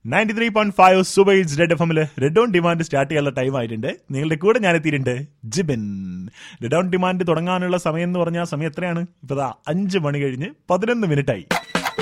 Ninety three point five സുബൈസ് red F എമ്മില് red on demand start ചെയ്യാനുള്ള time ആയിട്ടുണ്ട് നിങ്ങളുടെ കൂടെ ഞാൻ എത്തിയിട്ടുണ്ട് ജിബിൻ റെഡ് ഓൺ ഡിമാൻഡ് തുടങ്ങാനുള്ള സമയം എന്ന് പറഞ്ഞാൽ സമയം എത്രയാണ് ഇപ്പൊ ദാ അഞ്ച് മണി കഴിഞ്ഞ് പതിനൊന്ന് മിനിറ്റ് ആയി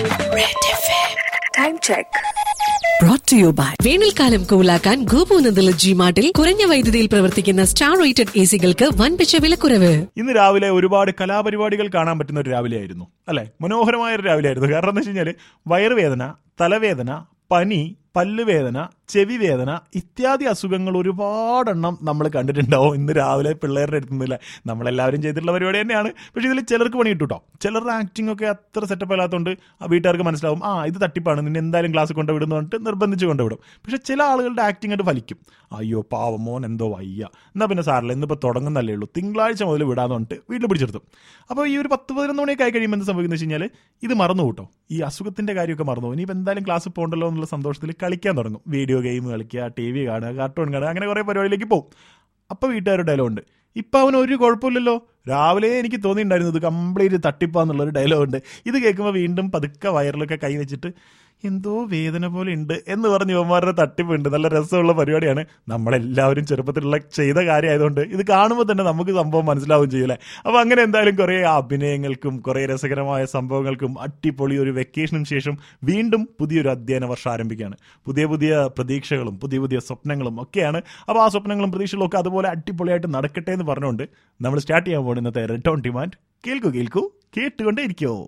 Time check. brought to you by വേനൽക്കാലം കൂലാക്കാൻ ഗോപുനന്ദല ജി മാർട്ടിൽ കുറഞ്ഞ വൈദ്യുതിയിൽ പ്രവർത്തിക്കുന്ന സ്റ്റാർ റേറ്റഡ് എ സികൾക്ക് വൻപിച്ച വിലക്കുറവ് ഇന്ന് രാവിലെ ഒരുപാട് കലാപരിപാടികൾ കാണാൻ പറ്റുന്ന ഒരു രാവിലെ ആയിരുന്നു അല്ലെ മനോഹരമായ ഒരു രാവിലെ ആയിരുന്നു കാരണം എന്താ വെച്ച് കഴിഞ്ഞാല് വയറുവേദന തലവേദന പനി പല്ലുവേദന ചെവി വേദന ഇത്യാദി അസുഖങ്ങൾ ഒരുപാടെണ്ണം നമ്മൾ കണ്ടിട്ടുണ്ടാവും ഇന്ന് രാവിലെ പിള്ളേരുടെ അടുത്തുനിന്നില്ല നമ്മളെല്ലാവരും ചെയ്തിട്ടുള്ള പരിപാടി തന്നെയാണ് പക്ഷെ ഇതിൽ ചിലർക്ക് പണി കിട്ടും കേട്ടോ ചിലരുടെ ആക്ടിംഗ് ഒക്കെ അത്ര സെറ്റപ്പ് അല്ലാത്തതുകൊണ്ട് ആ വീട്ടുകാർക്ക് മനസ്സിലാവും ആ ഇത് തട്ടിപ്പാണ് നിന്നെ എന്തായാലും ക്ലാസ് കൊണ്ടുവിടുന്നു പറഞ്ഞിട്ട് നിർബന്ധിച്ച് കൊണ്ടുവിടും പക്ഷെ ചില ആളുകളുടെ ആക്ടിംഗ് ആയിട്ട് ഫലിക്കും അയ്യോ പാവം മോൻ എന്തോ വയ്യ എന്നാ പിന്നെ സാറില്ല ഇന്നിപ്പോൾ തുടങ്ങുന്നല്ലേ ഉള്ളൂ തിങ്കളാഴ്ച മുതൽ വിടാന്ന് പറഞ്ഞിട്ട് വീട്ടിൽ പിടിച്ചെടുത്തു അപ്പോൾ ഈ ഒരു പത്ത് പതിനൊന്ന് മണിയൊക്കെ ആയി കഴിയുമ്പോൾ എന്ത് സംഭവിക്കുന്നത് വെച്ച് കഴിഞ്ഞാൽ ഇത് മറന്നു കൂട്ടോ ഈ അസുഖത്തിന്റെ കാര്യമൊക്കെ മറന്നു പോകും. ഇനിയിപ്പോൾ എന്തായാലും ക്ലാസ് പോകണ്ടല്ലോ എന്നുള്ള സന്തോഷത്തിൽ കളിക്കാൻ തുടങ്ങും വീഡിയോ ഗെയിം കളിക്കുക ടി വി കാണുക കാർട്ടൂൺ കാണുക അങ്ങനെ കുറേ പരിപാടിയിലേക്ക് പോകും അപ്പോൾ വീട്ടുകാരുടെ ഡയലോഗ് ഉണ്ട് ഇപ്പം അവന് ഒരു കുഴപ്പമില്ലല്ലോ രാവിലെ എനിക്ക് തോന്നിയിട്ടുണ്ടായിരുന്നു ഇത് കംപ്ലീറ്റ് തട്ടിപ്പാന്നുള്ളൊരു ഡയലോഗ് ഉണ്ട് ഇത് കേൾക്കുമ്പോൾ വീണ്ടും പതുക്കെ വയറിലൊക്കെ കൈ വെച്ചിട്ട് എന്തോ വേദന പോലെ ഉണ്ട് എന്ന് പറഞ്ഞ് യുവന്മാരുടെ തട്ടിപ്പുണ്ട് നല്ല രസമുള്ള പരിപാടിയാണ് നമ്മളെല്ലാവരും ചെറുപ്പത്തിലുള്ള ചെയ്ത കാര്യമായതുകൊണ്ട് ഇത് കാണുമ്പോൾ തന്നെ നമുക്ക് സംഭവം മനസ്സിലാവും ചെയ്യൂലേ അപ്പോൾ അങ്ങനെ എന്തായാലും കുറേ അഭിനയങ്ങൾക്കും കുറേ രസകരമായ സംഭവങ്ങൾക്കും അടിപൊളി ഒരു വെക്കേഷനും ശേഷം വീണ്ടും പുതിയൊരു അധ്യയന വർഷം ആരംഭിക്കുകയാണ് പുതിയ പുതിയ പ്രതീക്ഷകളും പുതിയ പുതിയ സ്വപ്നങ്ങളും ഒക്കെയാണ് അപ്പോൾ ആ സ്വപ്നങ്ങളും പ്രതീക്ഷകളും ഒക്കെ അതുപോലെ അടിപൊളിയായിട്ട് നടക്കട്ടെ എന്ന് പറഞ്ഞുകൊണ്ട് നമ്മൾ സ്റ്റാർട്ട് ചെയ്യാൻ പോകുന്ന ഇന്നത്തെ റിട്ടേൺ ഡിമാൻഡ് കേൾക്കൂ കേൾക്കൂ കേട്ടുകൊണ്ടേ ഇരിക്കുമോ